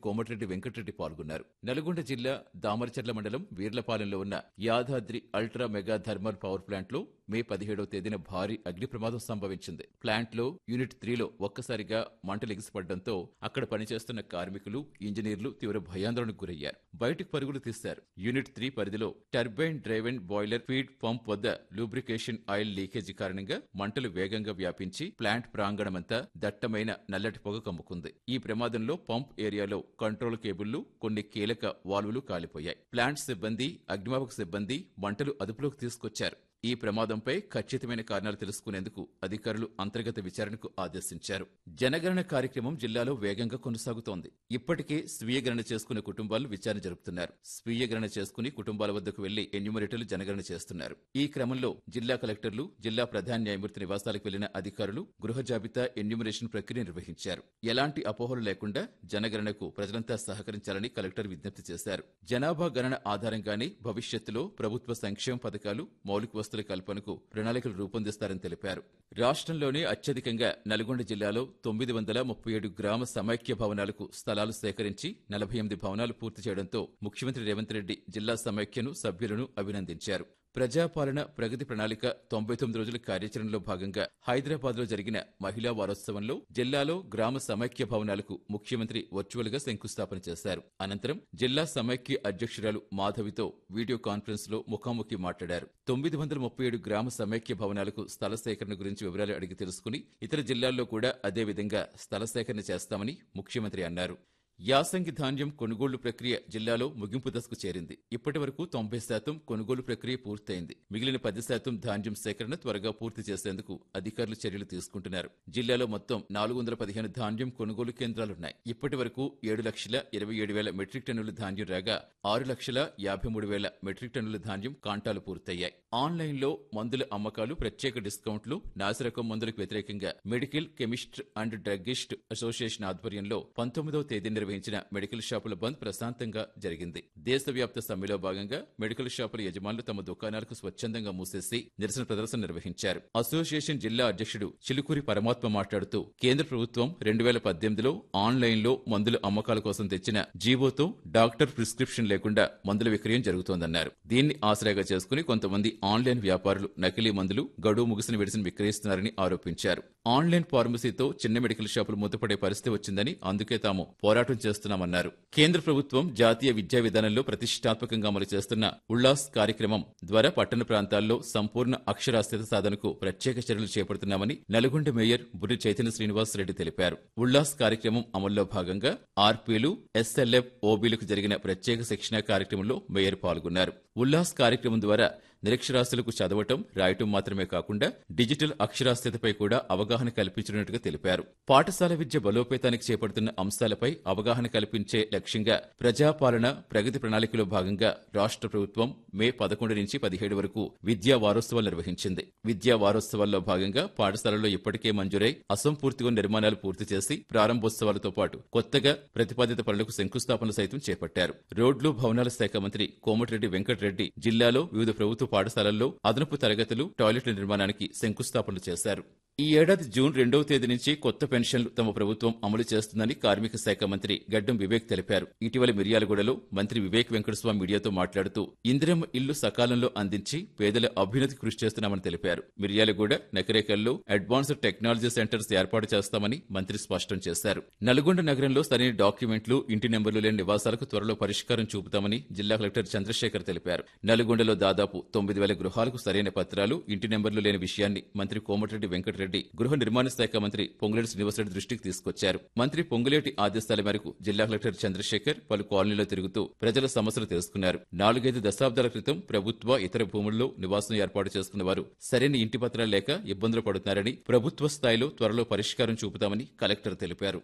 కోమటిరెడ్డి వెంకటరెడ్డి పాల్గొన్నారు నల్గొండ జిల్లా దామరచర్ల మండలం వీర్లపాలెంలో ఉన్న Yadadri ultra mega thermal power plant లో మే పదిహేడవ తేదీన భారీ అగ్ని ప్రమాదం సంభవించింది ప్లాంట్ లో యూనిట్ త్రీలో ఒక్కసారిగా మంటలు ఎగిసిపడడంతో అక్కడ పనిచేస్తున్న కార్మికులు ఇంజనీర్లు తీవ్ర భయాందోళనకు గురయ్యారు బయటకు పరుగులు తీశారు యూనిట్ త్రీ పరిధిలో turbine driven boiler feed pump వద్ద లూబ్రికేషన్ ఆయిల్ లీకేజీ కారణంగా మంటలు వేగంగా వ్యాపించి ప్లాంట్ ప్రాంగణమంతా దట్టమైన నల్లటి పొగ కమ్ముకుంది ఈ ప్రమాదంలో పంప్ ఏరియాలో కంట్రోల్ కేబుళ్లు కొన్ని కీలక వాల్వులు కాలిపోయాయి ప్లాంట్ సిబ్బంది అగ్నిమాపక సిబ్బంది మంటలు అదుపులోకి తీసుకొచ్చారు ఈ ప్రమాదంపై ఖచ్చితమైన కారణాలు తెలుసుకునేందుకు అధికారులు అంతర్గత విచారణకు ఆదేశించారు జనగణన కార్యక్రమం జిల్లాలో వేగంగా కొనసాగుతోంది ఇప్పటికే స్వీయ గణన చేసుకునే కుటుంబాలు విచారణ జరుపుతున్నారు స్వీయ గణన చేసుకుని కుటుంబాల వద్దకు వెళ్లి ఎన్యూమరేటర్లు జనగణన చేస్తున్నారు ఈ క్రమంలో జిల్లా కలెక్టర్లు జిల్లా ప్రధాన న్యాయమూర్తి నివాసాలకు వెళ్లిన అధికారులు గృహ జాబితా ఎన్యూమరేషన్ ప్రక్రియ నిర్వహించారు ఎలాంటి అపోహలు లేకుండా జనగణనకు ప్రజలంతా సహకరించాలని కలెక్టర్ విజ్ఞప్తి చేశారు జనాభా గణన ఆధారంగానే భవిష్యత్తులో ప్రభుత్వ సంక్షేమ పథకాలు మౌలిక వస్తువుల కల్పనకు ప్రణాళికలు రూపొందిస్తారని తెలిపారు రాష్ట్రంలోనే అత్యధికంగా నల్గొండ జిల్లాలో తొమ్మిది వందల ముప్పై ఏడు గ్రామ సమైక్య భవనాలకు స్థలాలు సేకరించి నలభై ఎనిమిది భవనాలు పూర్తి చేయడంతో ముఖ్యమంత్రి రేవంత్ రెడ్డి జిల్లా సమైక్యను సభ్యులను అభినందించారు ప్రజాపాలన ప్రగతి ప్రణాళిక తొంభై తొమ్మిది రోజుల కార్యాచరణలో భాగంగా హైదరాబాద్ లో జరిగిన మహిళా వారోత్సవంలో జిల్లాలో గ్రామ సమైక్య భవనాలకు ముఖ్యమంత్రి వర్చువల్ గా శంకుస్థాపన చేశారు అనంతరం జిల్లా సమైక్య అధ్యక్షురాలు మాధవితో వీడియో కాన్ఫరెన్స్ లో ముఖాముఖి మాట్లాడారు తొమ్మిది వందల ముప్పై ఏడు గ్రామ సమైక్య భవనాలకు స్థల సేకరణ గురించి వివరాలు అడిగి తెలుసుకుని ఇతర జిల్లాల్లో కూడా అదే విధంగా స్థల సేకరణ చేస్తామని ముఖ్యమంత్రి అన్నారు యాసంగి ధాన్యం కొనుగోలు ప్రక్రియ జిల్లాలో ముగింపు దశకు చేరింది ఇప్పటి వరకు తొంభై శాతం కొనుగోలు ప్రక్రియ పూర్తయింది మిగిలిన పది శాతం ధాన్యం సేకరణ త్వరగా పూర్తి చేసేందుకు అధికారులు చర్యలు తీసుకుంటున్నారు జిల్లాలో మొత్తం నాలుగు వందల పదిహేను ధాన్యం కొనుగోలు కేంద్రాలున్నాయి ఇప్పటి వరకు ఏడు లక్షల ఇరవై ఏడు వేల మెట్రిక్ టన్నుల ధాన్యం రాగా ఆరు లక్షల యాభై మూడు వేల మెట్రిక్ టన్నుల ధాన్యం కాంటాలు పూర్తయ్యాయి ఆన్లైన్లో మందుల అమ్మకాలు ప్రత్యేక డిస్కౌంట్లు నాసిరకం మందులకు వ్యతిరేకంగా medical chemist and druggist association ఆధ్వర్యంలో పంతొమ్మిదవ తేదీ నిర్వహించిన మెడికల్ షాపుల బంద్ ప్రశాంతంగా జరిగింది దేశవ్యాప్త సమ్మెలో భాగంగా మెడికల్ షాపుల యజమానులు తమ దుకాణాలకు స్వచ్ఛందంగా మూసేసి నిరసన ప్రదర్శన నిర్వహించారు అసోసియేషన్ జిల్లా అధ్యక్షుడు చిలుకూరి పరమాత్మ మాట్లాడుతూ కేంద్ర ప్రభుత్వం రెండు వేల పద్దెనిమిదిలో ఆన్లైన్లో మందుల అమ్మకాల కోసం తెచ్చిన జీవోతో డాక్టర్ ప్రిస్క్రిప్షన్ లేకుండా మందుల విక్రయం జరుగుతోందన్నారు దీన్ని ఆసరాగా చేసుకుని కొంతమంది ఆన్లైన్ వ్యాపారులు నకిలీ మందులు గడువు ముగిసిన విడిసిన విక్రయిస్తున్నారని ఆరోపించారు ఆన్లైన్ ఫార్మసీతో చిన్న మెడికల్ షాపులు మూతపడే పరిస్థితి వచ్చిందని అందుకే తాము పోరాటం చేస్తున్నామన్నారు కేంద్ర ప్రభుత్వం జాతీయ విద్యా విధానంలో ప్రతిష్టాత్మకంగా అమలు చేస్తున్న ఉల్లాస్ కార్యక్రమం ద్వారా పట్టణ ప్రాంతాల్లో సంపూర్ణ అక్షరాస్యత సాధనకు ప్రత్యేక చర్యలు చేపడుతున్నామని నల్గొండ మేయర్ బుర్రి చైతన్య శ్రీనివాస్ రెడ్డి తెలిపారు ఉల్లాస్ కార్యక్రమం అమల్లో భాగంగా ఆర్పీలు ఎస్ఎల్ఎఫ్ ఓబీలకు జరిగిన ప్రత్యేక శిక్షణ కార్యక్రమంలో మేయర్ పాల్గొన్నారు ఉల్లాస్ కార్యక్రమం ద్వారా నిరక్షరాస్యులకు చదవటం రాయటం మాత్రమే కాకుండా డిజిటల్ అక్షరాస్యతపై కూడా అవగాహన కల్పించనున్నట్టుగా తెలిపారు పాఠశాల విద్య బలోపేతానికి చేపడుతున్న అంశాలపై అవగాహన కల్పించే లక్ష్యంగా ప్రజాపాలన ప్రగతి ప్రణాళికలో భాగంగా రాష్ట్ర ప్రభుత్వం మే పదకొండు నుంచి పదిహేడు వరకు విద్యా వారోత్సవాలు నిర్వహించింది విద్యా వారోత్సవాల్లో భాగంగా పాఠశాలల్లో ఇప్పటికే మంజూరై అసంపూర్తిగా నిర్మాణాలు పూర్తి చేసి ప్రారంభోత్సవాలతో పాటు కొత్తగా ప్రతిపాదిత పనులకు శంకుస్థాపనలు సైతం చేపట్టారు రోడ్లు భవనాల శాఖ మంత్రి కోమటిరెడ్డి వెంకటరెడ్డి జిల్లాలో వివిధ ప్రభుత్వ పాఠశాలల్లో అదనపు తరగతులు టాయిలెట్ల నిర్మాణానికి శంకుస్థాపనలు చేశారు ఈ ఏడాది జూన్ రెండవ తేదీ నుంచి కొత్త పెన్షన్లు తమ ప్రభుత్వం అమలు చేస్తుందని కార్మిక శాఖ మంత్రి గడ్డం వివేక్ తెలిపారు ఇటీవల మిర్యాలగూడలో మంత్రి వివేక్ వెంకటస్వామి మీడియాతో మాట్లాడుతూ ఇందిరమ్మ ఇల్లు సకాలంలో అందించి పేదల అభ్యున్నతి కృషి చేస్తున్నామని తెలిపారు మిర్యాలగూడ నకరేకల్లో అడ్వాన్స్డ్ టెక్నాలజీ సెంటర్స్ ఏర్పాటు చేస్తామని మంత్రి స్పష్టం చేశారు నల్గొండ నగరంలో సరైన డాక్యుమెంట్లు ఇంటి నెంబర్లు లేని నివాసాలకు త్వరలో పరిష్కారం చూపుతామని జిల్లా కలెక్టర్ చంద్రశేఖర్ తెలిపారు నల్గొండలో దాదాపు తొమ్మిది వేల గృహాలకు సరైన పత్రాలు ఇంటి నెంబర్లు లేని విషయాన్ని మంత్రి కోమటిరెడ్డి వెంకటరెడ్డి గృహ నిర్మాణ శాఖ మంత్రి పొంగులేటి శ్రీనివాసరెడ్డి దృష్టికి తీసుకొచ్చారు మంత్రి పొంగులేటి ఆదేశాల మేరకు జిల్లా కలెక్టర్ చంద్రశేఖర్ పలు కాలనీలో తిరుగుతూ ప్రజల సమస్యలు తెలుసుకున్నారు నాలుగైదు దశాబ్దాల క్రితం ప్రభుత్వ ఇతర భూముల్లో నివాసం ఏర్పాటు చేసుకున్న వారు సరైన ఇంటి పత్రాలు లేక ఇబ్బందులు పడుతున్నారని ప్రభుత్వ స్థాయిలో త్వరలో పరిష్కారం చూపుతామని కలెక్టర్ తెలిపారు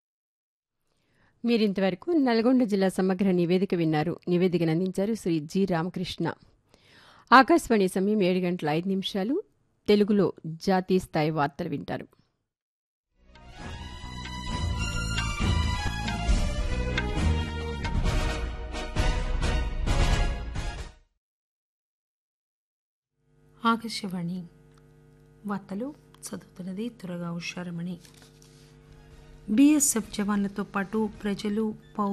మీరింతవరకు నల్గొండ జిల్లా సమగ్ర నివేదిక విన్నారు నివేదికను అందించారు శ్రీ జి రామకృష్ణ ఆకాశవాణి సమయం ఏడు గంటల ఐదు నిమిషాలు తెలుగులో జాతీయ స్థాయి వార్తలు వింటారు ఆకాశవాణి వార్తలు చదువుతున్నది త్వరగా హుషారమణి బీఎస్ఎఫ్ జవాన్లతో పాటు ప్రజలు పౌ